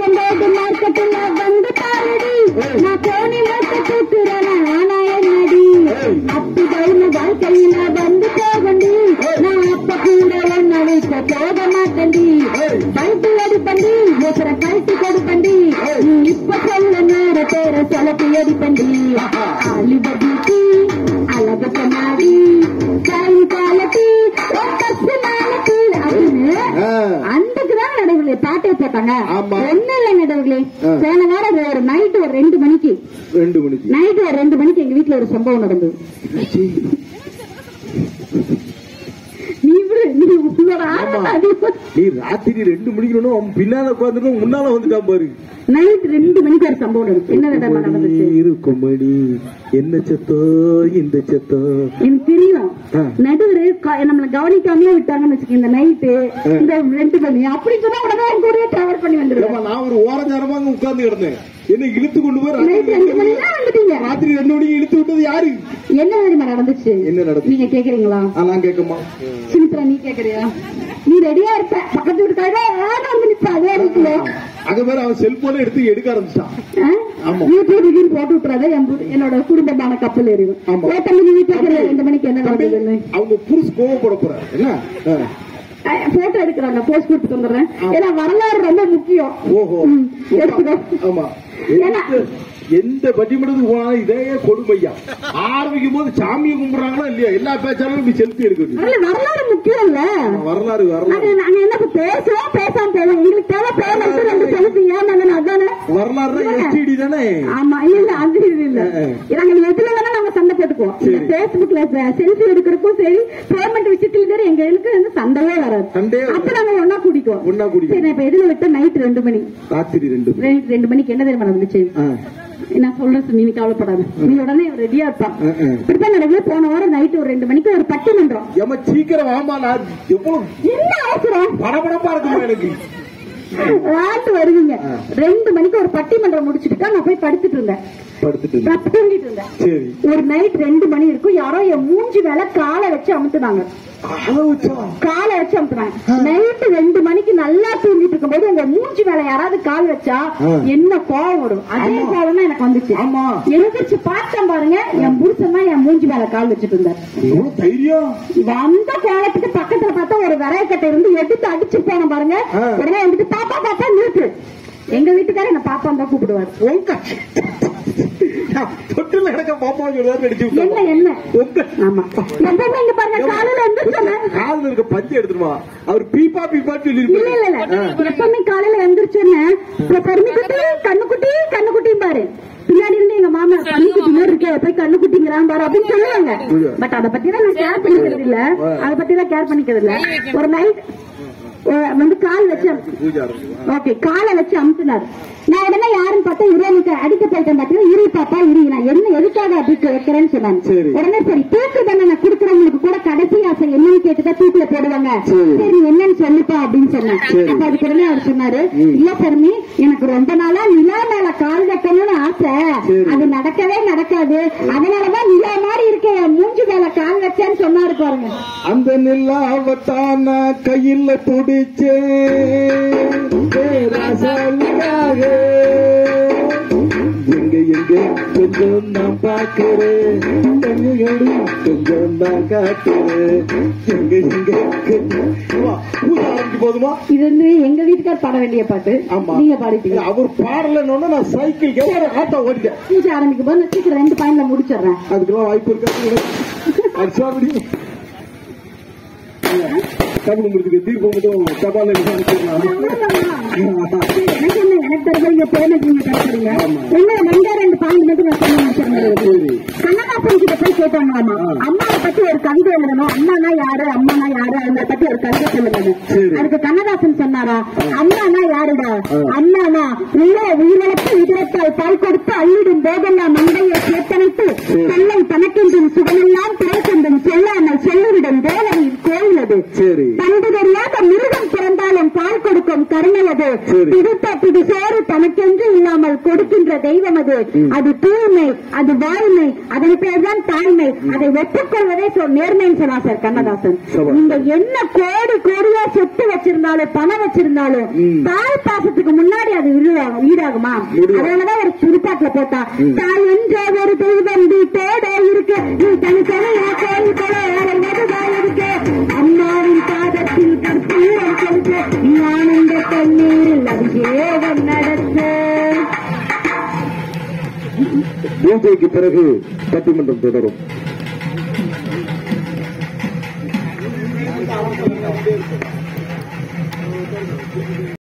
போகும்போது மார்க்கெட்டுல வந்து பாருடி நான் போனி மூத்த தூக்குறேன் ஆனா என்னடி அப்பு பயில வாழ்க்கையில வந்து போகண்டி நான் அப்ப கூட ஒன்ன வைக்க போக மாட்டேன்டி பைட்டு அடிப்பண்டி ஒருத்தர கழட்டி கொடுப்பண்டி நீ இப்ப சொல்ல நேர பேர செலப்பி அடிப்பண்டி அலிபதிக்கு அழக கண்ணாடி காலி காலத்தி கசு நாளைக்கு அப்படின்னு ஆ. அன்றைக்குதான் நடுவுல பாட்டை போட்டாங்க ஆமா. ஒண்ணு இல்ல நடுவுகளே ஆ. போன வாரம் ஒரு நைட் ஒரு ரெண்டு மணிக்கு ரெண்டு மணிக்கு நைட் ஒரு ரெண்டு மணிக்கு எங்க வீட்டுல ஒரு சம்பவம் நடந்தது நீ விடு நீ உன்னோட ஆமா. ஆட்டம் நீ ராத்திரி ரெண்டு மணிக்கு அவன் பின்னால உட்காந்துட்டு முன்னால வந்துட்டான் பாரு நைட் ரெண்டு மணிக்கு ஒரு சம்பவம் நடந்தது என்ன விதமா நடந்துச்சு இருக்கும் மணி என்ன சத்தோ இந்த சத்தோ எனக்கு தெரியும் ஆ. நடுவரு க- நம்மள கவனிக்காமயே விட்டாங்கன்னு வச்சுக்க இந்த நைட்டு இந்த ரெண்டு மணி அப்படி சொன்னா உடனே அவங்க கூடயே டிராவல் பண்ணி வந்துருவேன் ஏம்மா, நான் ஒரு ஓர நேரமா அங்க உட்கார்ந்து கிடந்தேன் என்ன இழுத்து கொண்டு போய் நைட் ராத்திரி ரெண்டு மணி தான் வந்துட்டீங்க ராத்திரி ரெண்டு மணிக்கு இழுத்து விட்டது யாரு என்ன தெரியுமா நடந்துச்சு என்ன நடந்துச்சு? நீங்க கேக்குறீங்களா ஆ, நான் கேட்கமா சுமித்ரா நீ கேக்குறியா நீ ரெடியா இருப்ப பக்கத்து வீட்டுக்காக ஆனா வந்து நிப்ப அதே இடத்துல அங்க பேர் அவன் செல்போனை எடுத்து எடுக்க ஆரம்பிச்சான் ஆமா. யூடியூப் வீடியோ போட்டு விட்டுறாத என் பு- என்னோட குடும்பமான கப்பல் எறிவும் ஆமா. ஏ தம்பி நீ கேக்குற ரெண்டு மணிக்கு என்ன நடந்ததுன்னு அவங்க புருஷ் கோவப்பட போறாரு என்ன ஆ. போட்டோ எடுக்கிறாங்க போஸ்ட் கொடுத்துட்டு வந்துடுறேன் ஏன்னா வரலாறு ரொம்ப முக்கியம் ஓஹோ ம், எடுத்துக்கோ ஆமா ஏன்னா- எந்த- எந்த பட்டிமன்றத்துக்கு போனாலும் இதே கொடுமையா ஆரம்பிக்கும் போது சாமியை கும்பிடுறாங்களா இல்லையா எல்லா பேச்சாலும் இப்படி செல்ஃபி எடுக்கணும் அதுல வரலாறு முக்கியம் இல்ல வரலாறு அது வரலாறு நாங்க என்ன இப்ப பேசுவோம் பேசாம போவோம் உங்களுக்கு தேவை பேர் மட்டும் ரெண்டு செலுத்தி ஏன் அதானே வரலாறு எஸ்டிடி தானே ஆமா இல்ல இல்ல அது இது இல்ல ஆ, நாங்க எதுல வேணா நாங்க சண்டை போட்டுக்குவோம் இந்த சரி. பேஸ்புக்ல செல்ஃபி எடுக்கிறதுக்கும் சரி பேமெண்ட் விஷயத்துல சரி எங்களுக்கு வந்து சண்டையே வராது சண்டையே வராது. அப்ப நாங்க ஒன்னா குடிக்குவோம் ஒண்ணா குடிக்குவோம். சரி நான் இப்ப எதுல விட்ட நைட் ரெண்டு மணி ராத்திரி ரெண்டு ரெண்டு ரெண்டு மணிக்கு என்ன தெரியுமா நடந்துச்சு ஆ. நான் சொல்றேன் நீ கவலைப்படாத நீ உடனே ரெடியா இருப்பான் ஆ, ஆ. இப்படித்தான் நடக்குது போன வாரம் நைட் ஒரு ரெண்டு மணிக்கு ஒரு பட்டிமன்றம் ஏம்மா சீக்கிரம் வாமா நான் எவ்வளவு என்ன அவசரம் படபடப்பா இருக்குமா எனக்கு ராட்டு வருவீங்க ரெண்டு மணிக்கு ஒரு பட்டிமன்றம் முடிச்சுட்டு தான் நான் போய் படுத்துட்டு இருந்தேன் படுத்துட்டு நான் தூங்கிட்டு இருந்தேன் சரி ஒரு நைட் ரெண்டு மணி இருக்கும் யாரோ என் மூஞ்சி மேல காலை வச்சு அமுத்துனாங்க அளவுச்சா காலை வச்சு அமுத்துனாங்க நைட்டு ரெண்டு மணிக்கு நல்லா தூங்கிட்டு இருக்கும்போது உங்க மூஞ்சி மேல யாராவது கால் வச்சா ஆ. என்ன கோவம் வரும் அதே ஆமா. கோவம் தான் எனக்கு வந்துச்சு ஆமா. எழுந்திரிச்சு பார்த்தேன் பாருங்க என் புருஷன் தான் என் மூஞ்சி மேல கால் வச்சுட்டு இருந்தார் எவ்வளவு தைரியம் வந்த கோலத்துக்கு பக்கத்துல பார்த்தா ஒரு விரையக்கட்டை இருந்து எடுத்து அடிச்சு போன பாருங்க ஆ. உடனே வந்துட்டு பாப்பா பாப்பா நிறுத்து எங்க வீட்டுக்காரர் என்ன பாப்பான்னு தான் கூப்பிடுவார் உங்க தொட்டில் கிடக்க பாப்பா சொல்லுவாரு அடிச்சு என்ன விட்டாங்க என்ன உங்க ஆமா எப்பவுமே இங்க பாருங்க காலையில எந்திரிச்சோன்னே காலில் இருக்க பஞ்சு எடுத்துருவா அவர் பீப்பா பீப்பா சொல்லி இல்ல இல்ல இல்ல எப்பவுமே காலையில எந்திரிச்சோன்னே கண்ணுக்குட்டி கண்ணுக்குட்டி கண்ணுக்குட்டி பாரு பின்னாடி இருந்து எங்க மாமா கண்ணுக்குட்டி மாதிரி இருக்கே போய் கண்ணுக்குட்டிங்கிறான் பாரு அப்படின்னு சொல்லுவாங்க பட் அத பத்தி தான் நான் கேர் பண்ணிக்கிறது இல்ல அத பத்தி தான் கேர் பண்ணிக்கிறது இல்ல ஒரு நைட் வந்து கால் வச்சு பூஜை ஆரம்பிச்சு ஓகே காலை வச்சு அமுத்தினார் நான் உடனே யாருன்னு பார்த்தா இறைவனுக்கு அடிக்க போயிட்டேன் பாத்தீங்கன்னா இரு பாப்பா இரு நான் என்ன எதுக்காக அப்படி வைக்கிறேன்னு சொன்னாங்க சரி. உடனே சரி தூக்கு தண்டனை கொடுக்குறவங்களுக்கு கூட கடைசி ஆசை என்னன்னு கேட்டுதான் தூக்குல போடுவாங்க சரி. சரி நீ என்னன்னு சொல்லுப்பா அப்படின்னு சொன்னேன் அப்ப அதுக்கு உடனே அவர் சொன்னாரு இல்ல பெருமி எனக்கு ரொம்ப நாளா நிலா மேல கால் வைக்கணும்னு ஆசை சரி. அது நடக்கவே நடக்காது அதனாலதான் நிலா மாதிரி இருக்க என் மூஞ்சி மேல கால் வச்சேன்னு சொன்னாரு பாருங்க அந்த நிலாவத்தான் நான் கையில துடிச்சே பேராசாலியாக எங்க எங்க கொஞ்சம் நான் பார்க்கிறேன் கண்ணுகளி கொஞ்சம் நான் காட்டுறேன் எங்க எங்க கொஞ்சம் வா, பூஜை ஆரம்பிக்க போதுமா இது வந்து எங்க வீட்டுக்கார் பாட வேண்டிய பாட்டு ஆமா நீங்க பாடிட்டீங்க அவர் பாடலன்னு நான் சைக்கிள் கேட்க ஆட்டோ ஓடிட்டேன் பூஜை ஆரம்பிக்கும் போது நான் சீக்கிரம் ரெண்டு பாயிண்ட்ல முடிச்சிடுறேன் அதுக்கெல்லாம் வாய்ப்பு இருக்காது அடிச்சா முடியும் தமிழ் முடிச்சுக்கு தீர்ப்பு மட்டும் தபால் விசாரிச்சிடலாம் எனக்கு என்ன எனக்கு தெரிஞ்ச பேமெண்ட் நீங்க தரப்படுங்க என்ன ரெண்டே ரெண்டு பாயிண்ட் மட்டும் நான் சொல்லி முடிச்சிருந்தேன் கண்ணதாசன் கிட்ட போய் கேட்டாங்களாமா அம்மாவை பத்தி ஒரு கவிதை எழுதணும் அம்மானா யாரு அம்மானா யாரு அவங்கள பத்தி ஒரு கவிதை சொல்லுங்க சரி. அதுக்கு கண்ணதாசன் சொன்னாரா அம்மானா யாருடா அம்மானா உள்ள உயிரிழப்பு இதரத்தால் பால் கொடுத்து அள்ளிடும் போதெல்லாம் மண்டையை சேத்தனைத்து செல்லை தனக்கென்றும் சுகமெல்லாம் பிறக்கென்றும் சொல்லாமல் செல்லுவிடும் தேவனின் கோயில் அது சரி பண்பு தெரியாத மிருகம் பிறந்தாலும் பால் கொடுக்கும் கருணை அது சரி. பிடித்த பிடி சேறு தனக்கென்று இல்லாமல் கொடுக்கின்ற தெய்வம் அது அது தூய்மை அது வாய்மை அதன் பேர்தான் தாய்மை அதை ஒப்புக்கொள்வது நேர்மையாவே சொல் நேர்மைன்னு சொன்னா சார் கண்ணதாசன் சபா. நீங்க என்ன கோடி கோடியா சொத்து வச்சிருந்தாலும் பணம் வச்சிருந்தாலும் ம். தாய் பாசத்துக்கு முன்னாடி அது ஈடாகும் ஈடாகுமா முடியும். அதனாலதான் ஒரு குறிப்பாட்டுல போட்டா தாய் என்ற ஒரு தெய்வம் வீட்டோட இருக்கு நீ தனித்தனியா கோயில் போல அறைவதுதான் இருக்கு அம்மாவின் பாதத்தில் கற்பூரம் செலுத்து நீ ஆனந்த கண்ணீரில் அபிஷேகம் நடத்து பூஜைக்கு பிறகு பட்டிமன்றம் தொடரும்